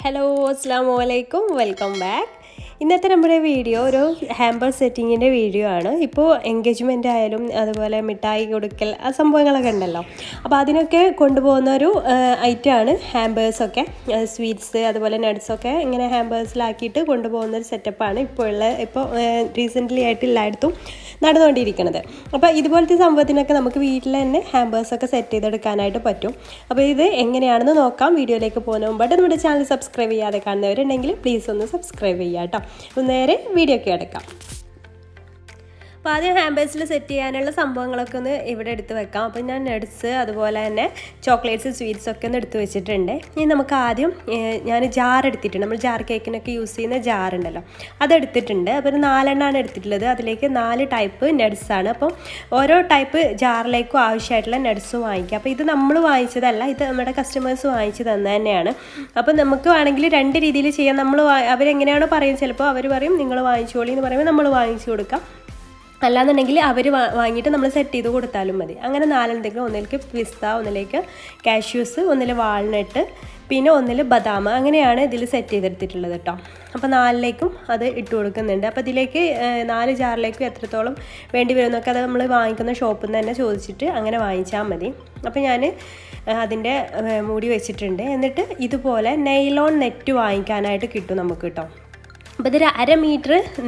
hello അസ്സാം വലൈക്കും welcome back ഇന്നത്തെ നമ്മുടെ വീഡിയോ ഒരു ഹാമ്പർ സെറ്റിങ്ങിൻ്റെ വീഡിയോ ആണ് ഇപ്പോൾ എൻഗേജ്മെൻ്റ് ആയാലും അതുപോലെ മിഠായി കൊടുക്കൽ ആ സംഭവങ്ങളൊക്കെ ഉണ്ടല്ലോ അപ്പോൾ അതിനൊക്കെ കൊണ്ടുപോകുന്ന ഒരു ഐറ്റമാണ് ഹാമ്പേഴ്സൊക്കെ സ്വീറ്റ്സ് അതുപോലെ നട്ട്സൊക്കെ ഇങ്ങനെ ഹാമ്പേഴ്സിലാക്കിയിട്ട് കൊണ്ടുപോകുന്ന ഒരു സെറ്റപ്പാണ് ഇപ്പോൾ ഉള്ള ഇപ്പോൾ റീസെൻ്റ്ലി ആയിട്ട് എല്ലായിടത്തും നടന്നുകൊണ്ടിരിക്കുന്നത് അപ്പോൾ ഇതുപോലത്തെ സംഭവത്തിനൊക്കെ നമുക്ക് വീട്ടിൽ തന്നെ ഹാമ്പേഴ്സൊക്കെ സെറ്റ് ചെയ്തെടുക്കാനായിട്ട് പറ്റും അപ്പോൾ ഇത് എങ്ങനെയാണെന്ന് നോക്കാം വീഡിയോയിലേക്ക് പോകുന്ന മുമ്പായിട്ട് നമ്മുടെ ചാനൽ സബ്സ്ക്രൈബ് ചെയ്യാതെ കാണുന്നവരുണ്ടെങ്കിൽ പ്ലീസ് ഒന്ന് സബ്സ്ക്രൈബ് ചെയ്യുക കേട്ടോ അപ്പോൾ നേരെ വീഡിയോയ്ക്ക് കിടക്കാം അപ്പോൾ ആദ്യം ഹാമ്പേഴ്സിൽ സെറ്റ് ചെയ്യാനുള്ള സംഭവങ്ങളൊക്കെ ഒന്ന് ഇവിടെ എടുത്ത് വെക്കാം അപ്പോൾ ഞാൻ നട്ട്സ് അതുപോലെ തന്നെ ചോക്ലേറ്റ്സ് സ്വീറ്റ്സ് ഒക്കെ ഒന്ന് എടുത്ത് വെച്ചിട്ടുണ്ട് ഇനി നമുക്ക് ആദ്യം ഞാൻ ജാർ എടുത്തിട്ടുണ്ട് നമ്മൾ ജാർ കേക്കിനൊക്കെ യൂസ് ചെയ്യുന്ന ജാർ ഉണ്ടല്ലോ അതെടുത്തിട്ടുണ്ട് അപ്പോൾ ഒരു നാലെണ്ണമാണ് എടുത്തിട്ടുള്ളത് അതിലേക്ക് നാല് ടൈപ്പ് നട്ട്സ് ആണ് അപ്പം ഓരോ ടൈപ്പ് ജാറിലേക്കും ആവശ്യമായിട്ടുള്ള നട്ട്സ് വാങ്ങിക്കുക അപ്പോൾ ഇത് നമ്മൾ വാങ്ങിച്ചതല്ല ഇത് നമ്മുടെ കസ്റ്റമേഴ്സ് വാങ്ങിച്ച് തന്നെ തന്നെയാണ് അപ്പോൾ നമുക്ക് വേണമെങ്കിൽ രണ്ട് രീതിയിൽ ചെയ്യാം നമ്മൾ അവരെങ്ങനെയാണോ പറയുന്നത് ചിലപ്പോൾ അവർ പറയും നിങ്ങൾ വാങ്ങിച്ചോളി എന്ന് പറയുമ്പോൾ നമ്മൾ വാങ്ങിച്ചു കൊടുക്കാം അല്ലാന്നുണ്ടെങ്കിൽ അവർ വാങ്ങിയിട്ട് നമ്മൾ സെറ്റ് ചെയ്ത് കൊടുത്താലും മതി അങ്ങനെ നാലെന്തെങ്കിലും ഒന്നിലേക്ക് പിസ്ത ഒന്നിലേക്ക് കാഷ്യൂസ് ഒന്നിൽ വാൾനട്ട് പിന്നെ ഒന്നിൽ ബദാം അങ്ങനെയാണ് ഇതിൽ സെറ്റ് ചെയ്തെടുത്തിട്ടുള്ളത് കേട്ടോ അപ്പോൾ നാലിലേക്കും അത് ഇട്ട് കൊടുക്കുന്നുണ്ട് അപ്പോൾ ഇതിലേക്ക് നാല് ജാറിലേക്കും എത്രത്തോളം വേണ്ടി വരുമെന്നൊക്കെ അത് നമ്മൾ വാങ്ങിക്കുന്ന ഷോപ്പിൽ നിന്ന് തന്നെ ചോദിച്ചിട്ട് അങ്ങനെ വാങ്ങിച്ചാൽ മതി അപ്പോൾ ഞാൻ അതിൻ്റെ മൂടി വെച്ചിട്ടുണ്ട് എന്നിട്ട് ഇതുപോലെ നെയിലോൺ നെറ്റ് വാങ്ങിക്കാനായിട്ട് കിട്ടും നമുക്ക് കേട്ടോ അപ്പോൾ ഇതൊരു അര മീറ്റർ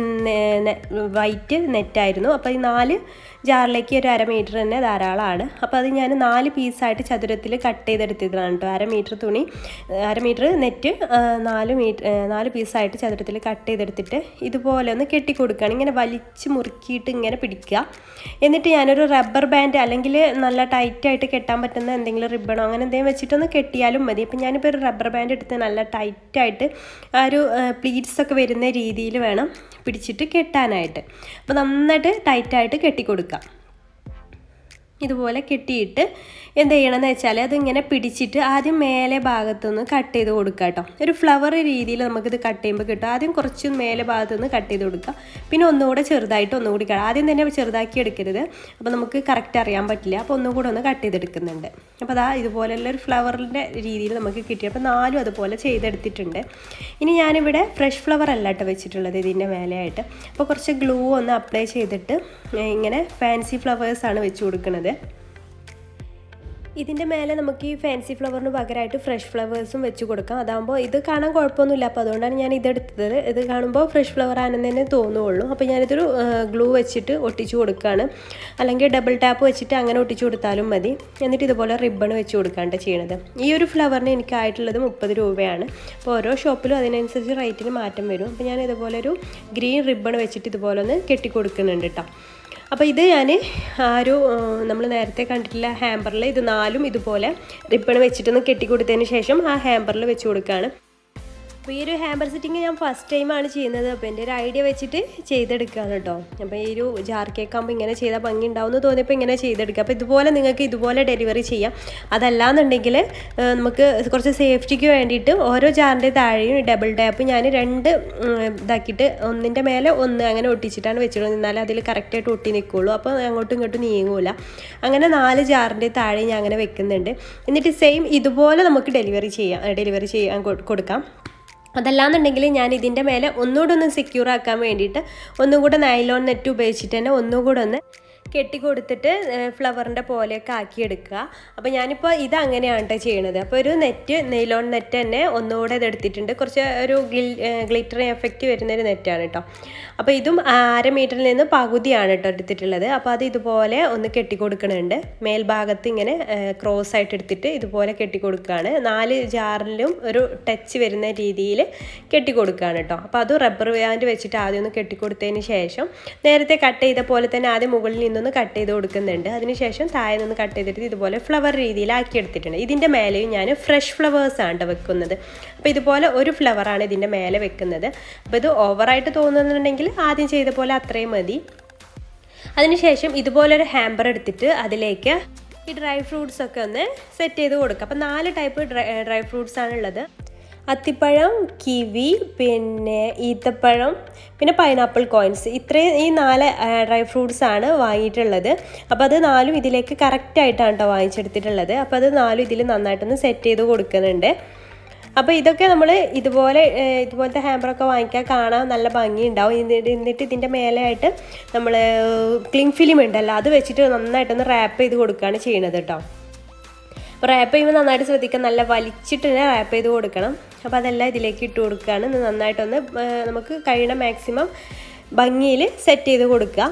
വൈറ്റ് നെറ്റായിരുന്നു അപ്പോൾ ഈ നാല് ജാറിലേക്ക് ഒരു അര മീറ്റർ തന്നെ ധാരാളമാണ് അപ്പോൾ അത് ഞാൻ നാല് പീസായിട്ട് ചതുരത്തിൽ കട്ട് ചെയ്തെടുത്തതാണ് കേട്ടോ അര മീറ്റർ തുണി അര മീറ്റർ നെറ്റ് നാല് മീറ്റർ നാല് പീസായിട്ട് ചതുരത്തിൽ കട്ട് ചെയ്തെടുത്തിട്ട് ഇതുപോലെ ഒന്ന് കെട്ടി കൊടുക്കുകയാണ് ഇങ്ങനെ വലിച്ച് മുറുക്കിയിട്ട് ഇങ്ങനെ പിടിക്കുക എന്നിട്ട് ഞാനൊരു റബ്ബർ ബാൻഡ് അല്ലെങ്കിൽ നല്ല ടൈറ്റായിട്ട് കെട്ടാൻ പറ്റുന്ന എന്തെങ്കിലും റിബണോ അങ്ങനെ എന്തെങ്കിലും വെച്ചിട്ടൊന്ന് കെട്ടിയാലും മതി അപ്പം ഞാനിപ്പോൾ ഒരു റബ്ബർ ബാൻഡ് എടുത്ത് നല്ല ടൈറ്റായിട്ട് ആ ഒരു പ്ലീറ്റ്സ് ഒക്കെ വരുന്ന രീതിയിൽ വേണം പിടിച്ചിട്ട് കെട്ടാനായിട്ട് അപ്പോൾ നന്നായിട്ട് ടൈറ്റായിട്ട് കെട്ടിക്കൊടുക്കുക ഇതുപോലെ കെട്ടിയിട്ട് എന്ത് ചെയ്യണമെന്ന് വെച്ചാൽ അതിങ്ങനെ പിടിച്ചിട്ട് ആദ്യം മേലെ ഭാഗത്തുനിന്ന് കട്ട് ചെയ്ത് കൊടുക്കുക കേട്ടോ ഒരു ഫ്ലവർ രീതിയിൽ നമുക്കിത് കട്ട് ചെയ്യുമ്പോൾ കിട്ടും ആദ്യം കുറച്ച് മേലെ ഭാഗത്തുനിന്ന് കട്ട് ചെയ്ത് കൊടുക്കുക പിന്നെ ഒന്നുകൂടെ ചെറുതായിട്ട് ഒന്നുകൂടി ആദ്യം തന്നെ ചെറുതാക്കി എടുക്കരുത് അപ്പോൾ നമുക്ക് കറക്റ്റ് അറിയാൻ പറ്റില്ല അപ്പോൾ ഒന്നുകൂടെ ഒന്ന് കട്ട് ചെയ്തെടുക്കുന്നുണ്ട് അപ്പോൾ അതാ ഇതുപോലെയുള്ള ഒരു ഫ്ലവറിൻ്റെ രീതിയിൽ നമുക്ക് കിട്ടി അപ്പോൾ നാലും അതുപോലെ ചെയ്തെടുത്തിട്ടുണ്ട് ഇനി ഞാനിവിടെ ഫ്രഷ് ഫ്ലവർ അല്ല കേട്ടോ വെച്ചിട്ടുള്ളത് ഇതിൻ്റെ മേലെയായിട്ട് അപ്പോൾ കുറച്ച് ഗ്ലൂ ഒന്ന് അപ്ലൈ ചെയ്തിട്ട് ഇങ്ങനെ ഫാൻസി ഫ്ലവേഴ്സാണ് വെച്ച് കൊടുക്കുന്നത് ഇതിൻ്റെ മേലെ നമുക്ക് ഈ ഫാൻസി ഫ്ലവറിന് പകരമായിട്ട് ഫ്രഷ് ഫ്ലവേഴ്സും വെച്ച് കൊടുക്കാം അതാകുമ്പോൾ ഇത് കാണാൻ കുഴപ്പമൊന്നുമില്ല അപ്പോൾ അതുകൊണ്ടാണ് ഞാൻ ഇതെടുത്തത് ഇത് കാണുമ്പോൾ ഫ്രഷ് ഫ്ലവർ ആണെന്ന് തന്നെ തോന്നുള്ളൂ അപ്പോൾ ഞാനിതൊരു ഗ്ലൂ വെച്ചിട്ട് ഒട്ടിച്ചു കൊടുക്കുകയാണ് അല്ലെങ്കിൽ ഡബിൾ ടാപ്പ് വെച്ചിട്ട് അങ്ങനെ ഒട്ടിച്ചു കൊടുത്താലും മതി എന്നിട്ട് ഇതുപോലെ റിബൺ വെച്ച് കൊടുക്കാണ്ട് ചെയ്യണത് ഈ ഒരു ഫ്ലവറിന് എനിക്കായിട്ടുള്ളത് മുപ്പത് രൂപയാണ് അപ്പോൾ ഓരോ ഷോപ്പിലും അതിനനുസരിച്ച് റേറ്റിന് മാറ്റം വരും അപ്പോൾ ഞാൻ ഇതുപോലെ ഒരു ഗ്രീൻ റിബൺ വെച്ചിട്ട് ഇതുപോലെ ഒന്ന് കെട്ടി കൊടുക്കുന്നുണ്ട് കേട്ടോ അപ്പോൾ ഇത് ഞാൻ ആ ഒരു നമ്മൾ നേരത്തെ കണ്ടിട്ടില്ല ഹാമ്പറിൽ ഇത് നാലും ഇതുപോലെ റിബൺ വെച്ചിട്ടൊന്ന് കെട്ടിക്കൊടുത്തതിന് ശേഷം ആ ഹാമ്പറിൽ വെച്ച് കൊടുക്കുകയാണ് അപ്പോൾ ഈ ഒരു ഹാമ്പർ സെറ്റിങ് ഞാൻ ഫസ്റ്റ് ടൈമാണ് ചെയ്യുന്നത് അപ്പോൾ എൻ്റെ ഒരു ഐഡിയ വെച്ചിട്ട് ചെയ്തെടുക്കുകയാണ് കേട്ടോ അപ്പോൾ ഈ ഒരു ജാർ കേക്ക് ആകുമ്പോൾ ഇങ്ങനെ ചെയ്താൽ ഭംഗി ഉണ്ടാവുമെന്ന് തോന്നിയപ്പോൾ ഇങ്ങനെ ചെയ്തെടുക്കുക അപ്പോൾ ഇതുപോലെ നിങ്ങൾക്ക് ഇതുപോലെ ഡെലിവറി ചെയ്യാം അതല്ലാന്നുണ്ടെങ്കിൽ നമുക്ക് കുറച്ച് സേഫ്റ്റിക്ക് വേണ്ടിയിട്ട് ഓരോ ജാറിൻ്റെ താഴെയും ഡബിൾ ടാപ്പ് ഞാൻ രണ്ട് ഇതാക്കിയിട്ട് ഒന്നിൻ്റെ മേലെ ഒന്ന് അങ്ങനെ ഒട്ടിച്ചിട്ടാണ് വെച്ചിട്ടുള്ളത് എന്നാലും അതിൽ കറക്റ്റായിട്ട് ഒട്ടി നിൽക്കുള്ളൂ അപ്പോൾ അങ്ങോട്ടും ഇങ്ങോട്ടും നീങ്ങൂല അങ്ങനെ നാല് ജാറിൻ്റെ താഴെ ഞാൻ അങ്ങനെ വെക്കുന്നുണ്ട് എന്നിട്ട് സെയിം ഇതുപോലെ നമുക്ക് ഡെലിവറി ചെയ്യാം ഡെലിവറി ചെയ്യാൻ കൊടുക്കാം അതല്ലാന്നുണ്ടെങ്കിൽ ഞാൻ ഇതിൻ്റെ മേലെ ഒന്നുകൂടെ ഒന്ന് സെക്യൂർ ആക്കാൻ വേണ്ടിയിട്ട് ഒന്നും കൂടെ നൈലോൺ നെറ്റ് ഉപയോഗിച്ചിട്ട് തന്നെ ഒന്നും കൂടെ ഒന്ന് കെട്ടി കൊടുത്തിട്ട് ഫ്ലവറിൻ്റെ പോലെയൊക്കെ ആക്കിയെടുക്കുക അപ്പോൾ ഞാനിപ്പോൾ ഇത് അങ്ങനെയാണ് കേട്ടോ ചെയ്യണത് അപ്പോൾ ഒരു നെറ്റ് നെയിലോൺ നെറ്റ് തന്നെ ഒന്നുകൂടെ ഇത് എടുത്തിട്ടുണ്ട് കുറച്ച് ഒരു ഗിൽ ഗ്ലിറ്റർ എഫക്റ്റ് വരുന്നൊരു നെറ്റാണ് കേട്ടോ അപ്പോൾ ഇതും അര മീറ്ററിൽ നിന്ന് പകുതിയാണ് കേട്ടോ എടുത്തിട്ടുള്ളത് അപ്പോൾ അത് ഇതുപോലെ ഒന്ന് കെട്ടിക്കൊടുക്കണുണ്ട് മേൽഭാഗത്ത് ഇങ്ങനെ ക്രോസ് ആയിട്ട് എടുത്തിട്ട് ഇതുപോലെ കെട്ടിക്കൊടുക്കുകയാണ് നാല് ജാറിലും ഒരു ടച്ച് വരുന്ന രീതിയിൽ കെട്ടിക്കൊടുക്കുകയാണ് കേട്ടോ അപ്പോൾ അത് റബ്ബർ ബാൻഡ് വെച്ചിട്ട് ആദ്യം ഒന്ന് കെട്ടിക്കൊടുത്തതിന് ശേഷം നേരത്തെ കട്ട് ചെയ്ത പോലെ തന്നെ ആദ്യം മുകളിൽ നിന്നൊന്ന് കട്ട് ചെയ്ത് കൊടുക്കുന്നുണ്ട് അതിനുശേഷം താഴെ നിന്ന് കട്ട് ചെയ്തിട്ട് ഇതുപോലെ ഫ്ലവർ രീതിയിലാക്കി എടുത്തിട്ടുണ്ട് ഇതിൻ്റെ മേലെയും ഞാൻ ഫ്രഷ് ഫ്ലവേഴ്സ് ആണ് വെക്കുന്നത് അപ്പോൾ ഇതുപോലെ ഒരു ഫ്ലവറാണ് ഇതിൻ്റെ മേലെ വെക്കുന്നത് അപ്പോൾ ഇത് ഓവറായിട്ട് തോന്നുന്നുണ്ടെങ്കിൽ ആദ്യം ചെയ്ത പോലെ അത്രയും മതി അതിനുശേഷം ഇതുപോലൊരു ഹാമ്പർ എടുത്തിട്ട് അതിലേക്ക് ഈ ഡ്രൈ ഫ്രൂട്ട്സ് ഒക്കെ ഒന്ന് സെറ്റ് ചെയ്ത് കൊടുക്കുക അപ്പോൾ നാല് ടൈപ്പ് ഡ്രൈ ഡ്രൈ ഫ്രൂട്ട്സ് ആണുള്ളത് അത്തിപ്പഴം കിവി പിന്നെ ഈത്തപ്പഴം പിന്നെ പൈനാപ്പിൾ കോയിൻസ് ഇത്രയും ഈ നാല് ഡ്രൈ ഫ്രൂട്ട്സ് ആണ് വാങ്ങിയിട്ടുള്ളത് അപ്പോൾ അത് നാലും ഇതിലേക്ക് കറക്റ്റായിട്ടാണ് കേട്ടോ വാങ്ങിച്ചെടുത്തിട്ടുള്ളത് അപ്പോൾ അത് നാലും ഇതിൽ നന്നായിട്ടൊന്ന് സെറ്റ് ചെയ്ത് കൊടുക്കുന്നുണ്ട് അപ്പോൾ ഇതൊക്കെ നമ്മൾ ഇതുപോലെ ഏഹ്, ഇതുപോലത്തെ ഹാമ്പറൊക്കെ വാങ്ങിക്കാൻ കാണാൻ നല്ല ഭംഗിയുണ്ടാവും എന്നിട്ട് എന്നിട്ട് ഇതിൻ്റെ മേലെയായിട്ട് നമ്മൾ ക്ലിങ് ഫിലിം ഉണ്ടല്ലോ അത് വെച്ചിട്ട് നന്നായിട്ടൊന്ന് റാപ്പ് ചെയ്ത് കൊടുക്കുകയാണ് ചെയ്യണത് കേട്ടോ അപ്പോൾ റാപ്പ് ചെയ്യുമ്പോൾ നന്നായിട്ട് ശ്രദ്ധിക്കുക നല്ല വലിച്ചിട്ട് തന്നെ റാപ്പ് ചെയ്ത് കൊടുക്കണം അപ്പോൾ അതെല്ലാം ഇതിലേക്ക് ഇട്ട് കൊടുക്കുകയാണ് ഇത് നന്നായിട്ടൊന്ന് ആ, നമുക്ക് കഴിയണ മാക്സിമം ഭംഗിയിൽ സെറ്റ് ചെയ്ത് കൊടുക്കുക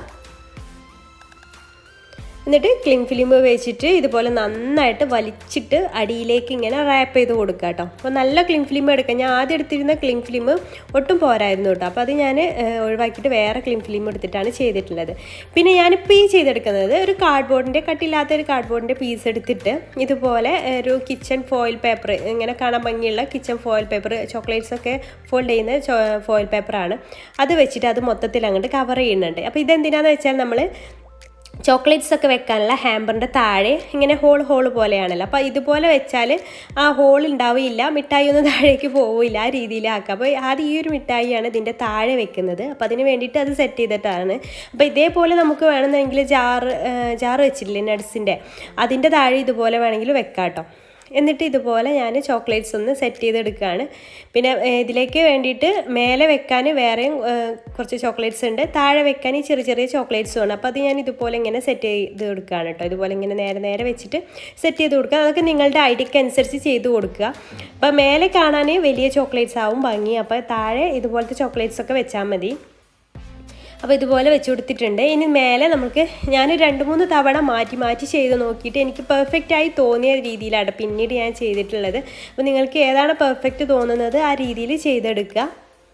എന്നിട്ട് ക്ലിങ് ഫിലിം വെച്ചിട്ട് ഇതുപോലെ നന്നായിട്ട് വലിച്ചിട്ട് അടിയിലേക്ക് ഇങ്ങനെ റാപ്പ് ചെയ്ത് കൊടുക്കുക കേട്ടോ അപ്പോൾ നല്ല ക്ലിങ് ഫിലിം എടുക്കാം ഞാൻ ആദ്യം എടുത്തിരുന്ന ക്ലിങ് ഫിലിം ഒട്ടും പോരായിരുന്നു കേട്ടോ അപ്പോൾ അത് ഞാൻ ഒഴിവാക്കിയിട്ട് വേറെ ക്ലിങ് ഫിലിം എടുത്തിട്ടാണ് ചെയ്തിട്ടുള്ളത് പിന്നെ ഞാനിപ്പോൾ ഈ ചെയ്തെടുക്കുന്നത് ഒരു കാർഡ്ബോർഡിൻ്റെ കട്ടില്ലാത്ത ഒരു കാർഡ്ബോർഡിൻ്റെ പീസ് എടുത്തിട്ട് ഇതുപോലെ ഒരു കിച്ചൺ ഫോയിൽ പേപ്പർ ഇങ്ങനെ കാണാൻ ഭംഗിയുള്ള കിച്ചൺ ഫോയിൽ പേപ്പർ ചോക്ലേറ്റ്സ് ഒക്കെ ഫോൾഡ് ചെയ്യുന്ന ഫോയിൽ പേപ്പറാണ് അത് വെച്ചിട്ട് അത് മൊത്തത്തിൽ അങ്ങോട്ട് കവർ ചെയ്യുന്നുണ്ട് അപ്പോൾ ഇതെന്തിനാന്ന് വെച്ചാൽ നമ്മൾ ചോക്ലേറ്റ്സ് ഒക്കെ വെക്കാനുള്ള ഹാമ്പറിൻ്റെ താഴെ ഇങ്ങനെ ഹോൾ ഹോൾ പോലെയാണല്ലോ അപ്പോൾ ഇതുപോലെ വെച്ചാൽ ആ ഹോൾ ഉണ്ടാവില്ല മിഠായി ഒന്നും താഴേക്ക് പോവില്ല ആ രീതിയിലാക്കുക അപ്പോൾ ആദ്യം ഈ ഒരു മിഠായിയാണ് ഇതിൻ്റെ താഴെ വെക്കുന്നത് അപ്പോൾ അതിന് വേണ്ടിയിട്ട് അത് സെറ്റ് ചെയ്തിട്ടാണ് അപ്പോൾ ഇതേപോലെ നമുക്ക് വേണമെന്നെങ്കിൽ ജാറ് ജാറ് വെച്ചിട്ടില്ലേ നട്സിൻ്റെ അതിൻ്റെ താഴെ ഇതുപോലെ വേണമെങ്കിൽ വെക്കാം കേട്ടോ എന്നിട്ട് ഇതുപോലെ ഞാൻ ചോക്ലേറ്റ്സ് ഒന്ന് സെറ്റ് ചെയ്തെടുക്കുകയാണ് പിന്നെ ഏഹ്, ഇതിലേക്ക് വേണ്ടിയിട്ട് മേലെ വെക്കാൻ വേറെയും ഏഹ്, കുറച്ച് ചോക്ലേറ്റ്സ് ഉണ്ട് താഴെ വെക്കാൻ ഈ ചെറിയ ചെറിയ ചോക്ലേറ്റ്സും ആണ് അപ്പോൾ അത് ഞാൻ ഇതുപോലെ ഇങ്ങനെ സെറ്റ് ചെയ്ത് കൊടുക്കുകയാണ് കേട്ടോ ഇതുപോലെ ഇങ്ങനെ നേരെ നേരെ വെച്ചിട്ട് സെറ്റ് ചെയ്ത് കൊടുക്കുക അതൊക്കെ നിങ്ങളുടെ ഐഡിയക്ക് അനുസരിച്ച് ചെയ്ത് കൊടുക്കുക അപ്പോൾ മേലെ കാണാൻ വലിയ ചോക്ലേറ്റ്സ് ആവും ഭംഗി അപ്പോൾ താഴെ ഇതുപോലത്തെ ചോക്ലേറ്റ്സ് ഒക്കെ വെച്ചാൽ മതി അപ്പോൾ ഇതുപോലെ വെച്ച് കൊടുത്തിട്ടുണ്ട് ഇനി മേലെ നമുക്ക് ഞാൻ രണ്ട് മൂന്ന് തവണ മാറ്റി മാറ്റി ചെയ്ത് നോക്കിയിട്ട് എനിക്ക് പെർഫെക്റ്റ് ആയി തോന്നിയ രീതിയിലാണ് പിന്നീട് ഞാൻ ചെയ്തിട്ടുള്ളത് അപ്പോൾ നിങ്ങൾക്ക് ഏതാണ് പെർഫെക്റ്റ് തോന്നുന്നത് ആ രീതിയിൽ ചെയ്തെടുക്കുക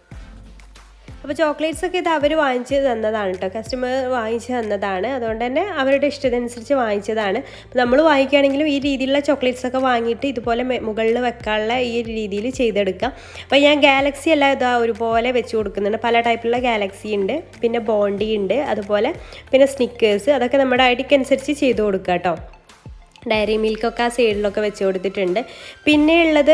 അപ്പോൾ ചോക്ലേറ്റ്സ് ഒക്കെ ഇത് അവർ വാങ്ങിച്ച് തന്നതാണ് കേട്ടോ കസ്റ്റമർ വാങ്ങിച്ച് തന്നതാണ് അതുകൊണ്ട് തന്നെ അവരുടെ ഇഷ്ടത്തിനനുസരിച്ച് വാങ്ങിച്ചതാണ് അപ്പോൾ നമ്മൾ വാങ്ങിക്കുകയാണെങ്കിലും ഈ രീതിയിലുള്ള ചോക്ലേറ്റ്സ് ഒക്കെ വാങ്ങിയിട്ട് ഇതുപോലെ മെ- മുകളിൽ വെക്കാനുള്ള ഈ ഒരു രീതിയിൽ ചെയ്തെടുക്കാം അപ്പോൾ ഞാൻ ഗാലക്സി എല്ലാം ഇതാ ഒരുപോലെ വെച്ച് കൊടുക്കുന്നുണ്ട് പല ടൈപ്പിലുള്ള ഗാലക്സി ഉണ്ട് പിന്നെ ബോണ്ടി ഉണ്ട് അതുപോലെ പിന്നെ സ്നിക്കേഴ്സ് അതൊക്കെ നമ്മുടെ ഐഡിക്ക് അനുസരിച്ച് ചെയ്ത് കൊടുക്കുക കേട്ടോ ഡയറി മിൽക്കൊക്കെ ആ സൈഡിലൊക്കെ വെച്ച് കൊടുത്തിട്ടുണ്ട് പിന്നെ ഉള്ളത്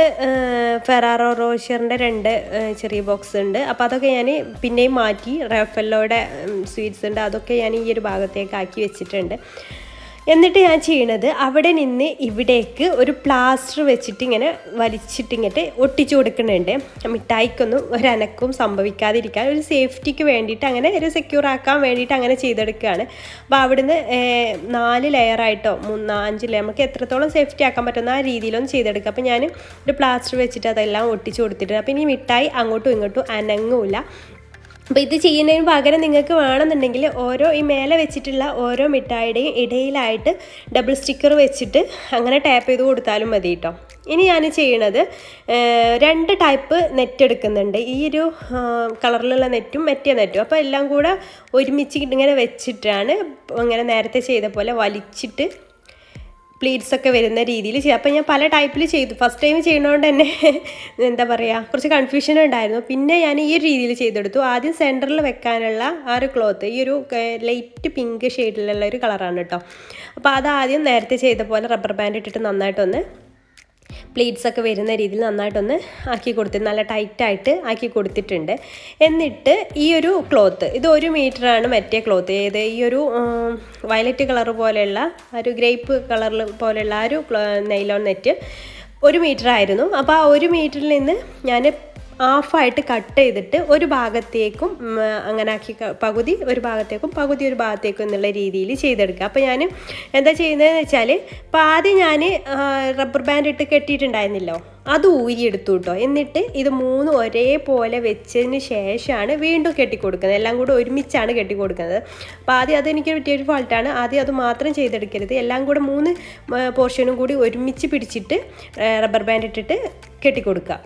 ഫെറാറോ റോഷറിൻ്റെ രണ്ട് ആ, ചെറിയ ബോക്സ് ഉണ്ട് അപ്പോൾ അതൊക്കെ ഞാൻ പിന്നെയും മാറ്റി റാഫെല്ലോയുടെ സ്വീറ്റ്സ് ഉണ്ട് അതൊക്കെ ഞാൻ ഈ ഒരു ഭാഗത്തേക്ക് ആക്കി വെച്ചിട്ടുണ്ട് എന്നിട്ട് ഞാൻ ചെയ്യണത് അവിടെ നിന്ന് ഇവിടേക്ക് ഒരു പ്ലാസ്റ്റർ വെച്ചിട്ട് ഇങ്ങനെ വലിച്ചിട്ട് ഇങ്ങോട്ട് ഒട്ടിച്ചു കൊടുക്കുന്നുണ്ട് മിഠായിക്കൊന്നും ഒരനക്കവും സംഭവിക്കാതിരിക്കാൻ ഒരു സേഫ്റ്റിക്ക് വേണ്ടിയിട്ട് അങ്ങനെ ഒരു സെക്യൂർ ആക്കാൻ വേണ്ടിയിട്ട് അങ്ങനെ ചെയ്തെടുക്കുകയാണ് അപ്പോൾ അവിടുന്ന് ഏർ, നാല് ലെയറായിട്ടോ മൂന്ന് അഞ്ച് ലെയർ നമുക്ക് എത്രത്തോളം സേഫ്റ്റി ആക്കാൻ പറ്റുന്ന ആ രീതിയിലൊന്നും ചെയ്തെടുക്കുക അപ്പോൾ ഞാൻ ഒരു പ്ലാസ്റ്റർ വെച്ചിട്ട് അതെല്ലാം ഒട്ടിച്ചു കൊടുത്തിട്ടുണ്ട് അപ്പോൾ ഇനി മിഠായി അങ്ങോട്ടും ഇങ്ങോട്ടും അനങ്ങൂല അപ്പോൾ ഇത് ചെയ്യുന്നതിന് പകരം നിങ്ങൾക്ക് വേണമെന്നുണ്ടെങ്കിൽ ഓരോ ഈ മേലെ വെച്ചിട്ടുള്ള ഓരോ മിഠായിയുടെയും ഇടയിലായിട്ട് ഡബിൾ സ്റ്റിക്കർ വെച്ചിട്ട് അങ്ങനെ ടാപ്പ് ചെയ്ത് കൊടുത്താലും മതി കേട്ടോ ഇനി ഞാൻ ചെയ്യണത് ഏർ, രണ്ട് ടൈപ്പ് നെറ്റ് എടുക്കുന്നുണ്ട് ഈ ഒരു കളറിലുള്ള നെറ്റും മറ്റേ നെറ്റും അപ്പോൾ എല്ലാം കൂടെ ഒരുമിച്ച് ഇങ്ങനെ വെച്ചിട്ടാണ് ഇങ്ങനെ നേരത്തെ ചെയ്ത പോലെ വലിച്ചിട്ട് പ്ലീറ്റ്സ് ഒക്കെ വരുന്ന രീതിയിൽ ചെയ്യും അപ്പോൾ ഞാൻ പല ടൈപ്പിൽ ചെയ്തു ഫസ്റ്റ് ടൈം ചെയ്യുന്നതുകൊണ്ട് തന്നെ എന്താ പറയുക കുറച്ച് കൺഫ്യൂഷൻ ഉണ്ടായിരുന്നു പിന്നെ ഞാൻ ഈ ഒരു രീതിയിൽ ചെയ്തെടുത്തു ആദ്യം സെൻറ്ററിൽ വെക്കാനുള്ള ആ ഒരു ക്ലോത്ത് ഈ ഒരു ലൈറ്റ് പിങ്ക് ഷെയ്ഡിലുള്ള ഒരു കളറാണ് കേട്ടോ അപ്പോൾ അത് ആദ്യം നേരത്തെ ചെയ്ത പോലെ റബ്ബർ ബാൻഡ് ഇട്ടിട്ട് നന്നായിട്ടൊന്ന് പ്ലേറ്റ്സ് ഒക്കെ വരുന്ന രീതിയിൽ നന്നായിട്ടൊന്ന് ആക്കി കൊടുത്ത് നല്ല ടൈറ്റായിട്ട് ആക്കി കൊടുത്തിട്ടുണ്ട് എന്നിട്ട് ഈ ഒരു ക്ലോത്ത് ഇത് ഒരു മീറ്ററാണ് മറ്റേ ക്ലോത്ത് ഏത് ഈ ഒരു വയലറ്റ് കളർ പോലെയുള്ള ആ ഒരു ഗ്രേപ്പ് കളറിൽ പോലെയുള്ള ആ ഒരു നെയ്ലോൺ നെറ്റ് ഒരു മീറ്റർ ആയിരുന്നു അപ്പോൾ ആ ഒരു മീറ്ററിൽ നിന്ന് ഞാൻ ഹാഫായിട്ട് കട്ട് ചെയ്തിട്ട് ഒരു ഭാഗത്തേക്കും ഉം, അങ്ങനെ ആക്കി ക- പകുതി ഒരു ഭാഗത്തേക്കും പകുതി ഒരു ഭാഗത്തേക്കും എന്നുള്ള രീതിയിൽ ചെയ്തെടുക്കുക അപ്പോൾ ഞാൻ എന്താ ചെയ്യുന്നതെന്ന് വെച്ചാൽ അപ്പോൾ ആദ്യം ഞാൻ റബ്ബർ ബാൻഡ് ഇട്ട് കെട്ടിയിട്ടുണ്ടായിരുന്നില്ലോ അത് ഊരിയെടുത്തു കേട്ടോ എന്നിട്ട് ഇത് മൂന്നും ഒരേപോലെ വെച്ചതിന് ശേഷമാണ് വീണ്ടും കെട്ടിക്കൊടുക്കുന്നത് എല്ലാം കൂടെ ഒരുമിച്ചാണ് കെട്ടിക്കൊടുക്കുന്നത് അപ്പോൾ ആദ്യം അതെനിക്ക് പറ്റിയൊരു ഫാൾട്ടാണ് ആദ്യം അത് മാത്രം ചെയ്തെടുക്കരുത് എല്ലാം കൂടെ മൂന്ന് പോർഷനും കൂടി ഒരുമിച്ച് പിടിച്ചിട്ട് റബ്ബർ ബാൻഡ് ഇട്ടിട്ട് കെട്ടിക്കൊടുക്കുക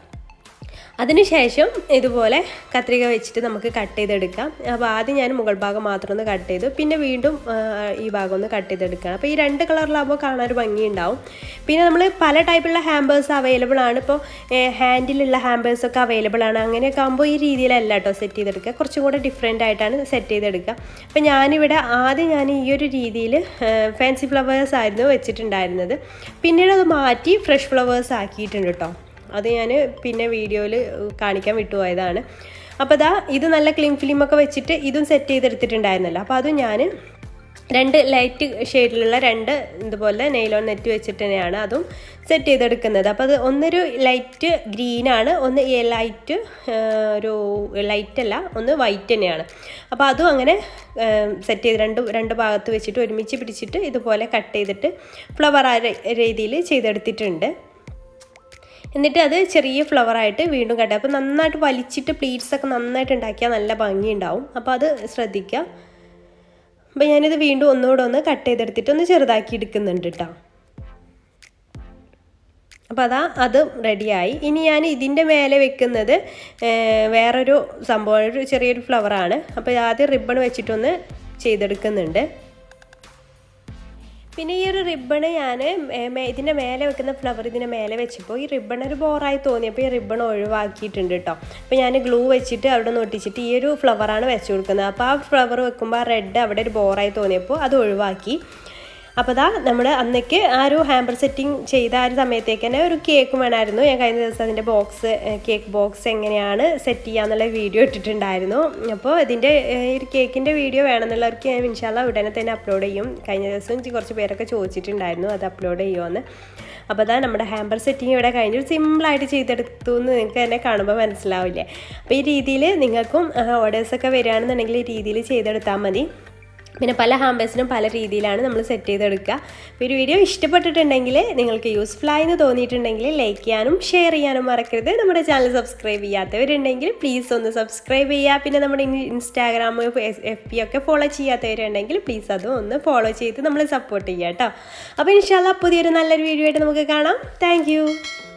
അതിനുശേഷം ഇതുപോലെ കത്രിക വെച്ചിട്ട് നമുക്ക് കട്ട് ചെയ്തെടുക്കാം അപ്പോൾ ആദ്യം ഞാൻ മുകൾ ഭാഗം മാത്രം ഒന്ന് കട്ട് ചെയ്തു പിന്നെ വീണ്ടും ആ, ഈ ഭാഗം ഒന്ന് കട്ട് ചെയ്തെടുക്കണം അപ്പോൾ ഈ രണ്ട് കളറിലാകുമ്പോൾ കാണാൻ ഒരു ഭംഗിയുണ്ടാവും പിന്നെ നമ്മൾ പല ടൈപ്പുള്ള ഹാമ്പേഴ്സ് അവൈലബിൾ ആണ് ഇപ്പോൾ ഹാൻഡിലുള്ള ഹാമ്പേഴ്സ് ഒക്കെ അവൈലബിൾ ആണ് അങ്ങനെയൊക്കെ ആകുമ്പോൾ ഈ രീതിയിലല്ല കേട്ടോ സെറ്റ് ചെയ്തെടുക്കുക കുറച്ചും കൂടെ ഡിഫറെൻ്റ് ആയിട്ടാണ് സെറ്റ് ചെയ്തെടുക്കുക അപ്പോൾ ഞാനിവിടെ ആദ്യം ഞാൻ ഈ ഒരു രീതിയിൽ ഫാൻസി ഫ്ലവേഴ്സ് ആയിരുന്നു വെച്ചിട്ടുണ്ടായിരുന്നത് പിന്നീട് അത് മാറ്റി ഫ്രഷ് ഫ്ലവേഴ്സ് ആക്കിയിട്ടുണ്ട് കേട്ടോ അത് ഞാൻ പിന്നെ വീഡിയോയിൽ കാണിക്കാൻ വിട്ടുപോയതാണ് അപ്പോൾ ദാ ഇത് നല്ല ക്ലീൻ ഫിലിമൊക്കെ വെച്ചിട്ട് ഇതും സെറ്റ് ചെയ്തെടുത്തിട്ടുണ്ടായിരുന്നല്ലോ അപ്പോൾ അതും ഞാൻ രണ്ട് ലൈറ്റ് ഷെയ്ഡിലുള്ള രണ്ട് ഇതുപോലെ നെയിലോൺ നെറ്റ് വെച്ചിട്ട് തന്നെയാണ് അതും സെറ്റ് ചെയ്തെടുക്കുന്നത് അപ്പോൾ അത് ഒന്നൊരു ലൈറ്റ് ഗ്രീനാണ് ഒന്ന് ലൈറ്റ് ഒരു ലൈറ്റ് അല്ല ഒന്ന് വൈറ്റ് തന്നെയാണ് അപ്പോൾ അതും അങ്ങനെ സെറ്റ് ചെയ്ത് രണ്ട് രണ്ട് ഭാഗത്ത് വെച്ചിട്ട് ഒരുമിച്ച് പിടിച്ചിട്ട് ഇതുപോലെ കട്ട് ചെയ്തിട്ട് ഫ്ലവർ ആ രീതിയിൽ ചെയ്തെടുത്തിട്ടുണ്ട് എന്നിട്ട് അത് ചെറിയ ഫ്ലവറായിട്ട് വീണ്ടും കട്ട് അപ്പോൾ നന്നായിട്ട് വലിച്ചിട്ട് പ്ലീറ്റ്സ് ഒക്കെ നന്നായിട്ട് ഉണ്ടാക്കിയാൽ നല്ല ഭംഗി ഉണ്ടാവും അപ്പോൾ അത് ശ്രദ്ധിക്കുക അപ്പോൾ ഞാനിത് വീണ്ടും ഒന്നുകൂടെ ഒന്ന് കട്ട് ചെയ്തെടുത്തിട്ട് ഒന്ന് ചെറുതാക്കി എടുക്കുന്നുണ്ട് കേട്ടോ അപ്പോൾ അതാ അത് റെഡിയായി ഇനി ഞാൻ ഇതിൻ്റെ മേലെ വെക്കുന്നത് വേറൊരു സംഭവം ഒരു ചെറിയൊരു ഫ്ലവറാണ് അപ്പോൾ ആദ്യം റിബൺ വെച്ചിട്ടൊന്ന് ചെയ്തെടുക്കുന്നുണ്ട് പിന്നെ ഈ ഒരു റിബണ് ഞാൻ ഇതിൻ്റെ മേലെ വെക്കുന്ന ഫ്ലവർ ഇതിൻ്റെ മേലെ വെച്ചപ്പോൾ ഈ റിബൺ ഒരു ബോറായി തോന്നിയപ്പോൾ ഈ റിബൺ ഒഴിവാക്കിയിട്ടുണ്ട് കേട്ടോ അപ്പോൾ ഞാൻ ഗ്ലൂ വെച്ചിട്ട് അവിടെ നിന്ന് ഒട്ടിച്ചിട്ട് ഈ ഒരു ഫ്ലവറാണ് വെച്ച് കൊടുക്കുന്നത് അപ്പോൾ ആ ഫ്ലവർ വെക്കുമ്പോൾ ആ റെഡ് അവിടെ ഒരു ബോറായി തോന്നിയപ്പോൾ അത് ഒഴിവാക്കി അപ്പോൾ ദാ നമ്മൾ അന്നേക്ക് ആ ഒരു ഹാമ്പർ സെറ്റിംഗ് ചെയ്ത ആ ഒരു സമയത്തേക്ക് തന്നെ ഒരു കേക്ക് വേണമായിരുന്നു ഞാൻ കഴിഞ്ഞ ദിവസം അതിൻ്റെ ബോക്സ് കേക്ക് ബോക്സ് എങ്ങനെയാണ് സെറ്റ് ചെയ്യാന്നുള്ള വീഡിയോ ഇട്ടിട്ടുണ്ടായിരുന്നു അപ്പോൾ ഇതിൻ്റെ ഈ ഒരു കേക്കിൻ്റെ വീഡിയോ വേണമെന്നുള്ളവർക്ക് ഞാൻ ഇൻഷാല്ല ഉടനെ തന്നെ അപ്ലോഡ് ചെയ്യും കഴിഞ്ഞ ദിവസം കുറച്ച് പേരൊക്കെ ചോദിച്ചിട്ടുണ്ടായിരുന്നു അത് അപ്ലോഡ് ചെയ്യുമെന്ന് അപ്പോൾ അതാ നമ്മുടെ ഹാമ്പർ സെറ്റിംഗ് ഇവിടെ കഴിഞ്ഞു സിമ്പിളായിട്ട് ചെയ്തെടുത്തു എന്ന് നിങ്ങൾക്ക് തന്നെ കാണുമ്പോൾ മനസ്സിലാവില്ലേ അപ്പോൾ ഈ രീതിയിൽ നിങ്ങൾക്കും ഓർഡേഴ്സൊക്കെ വരികയാണെന്നുണ്ടെങ്കിൽ ഈ രീതിയിൽ ചെയ്തെടുത്താൽ മതി പിന്നെ പല ഹാമ്പേഴ്സിനും പല രീതിയിലാണ് നമ്മൾ സെറ്റ് ചെയ്തെടുക്കുക അപ്പോൾ ഒരു വീഡിയോ ഇഷ്ടപ്പെട്ടിട്ടുണ്ടെങ്കിൽ നിങ്ങൾക്ക് യൂസ്ഫുൾ ആയെന്ന് തോന്നിയിട്ടുണ്ടെങ്കിൽ ലൈക്ക് ചെയ്യാനും ഷെയർ ചെയ്യാനും മറക്കരുത് നമ്മുടെ ചാനൽ സബ്സ്ക്രൈബ് ചെയ്യാത്തവരുണ്ടെങ്കിൽ പ്ലീസ് ഒന്ന് സബ്സ്ക്രൈബ് ചെയ്യുക പിന്നെ നമ്മുടെ ഇൻസ്റ്റാഗ്രാം എഫ് പി ഒക്കെ ഫോളോ ചെയ്യാത്തവരുണ്ടെങ്കിൽ പ്ലീസ് അതും ഒന്ന് ഫോളോ ചെയ്ത് നമ്മൾ സപ്പോർട്ട് ചെയ്യുക കേട്ടോ അപ്പോൾ ഇൻഷാല്ല പുതിയൊരു നല്ലൊരു വീഡിയോ ആയിട്ട് നമുക്ക് കാണാം താങ്ക്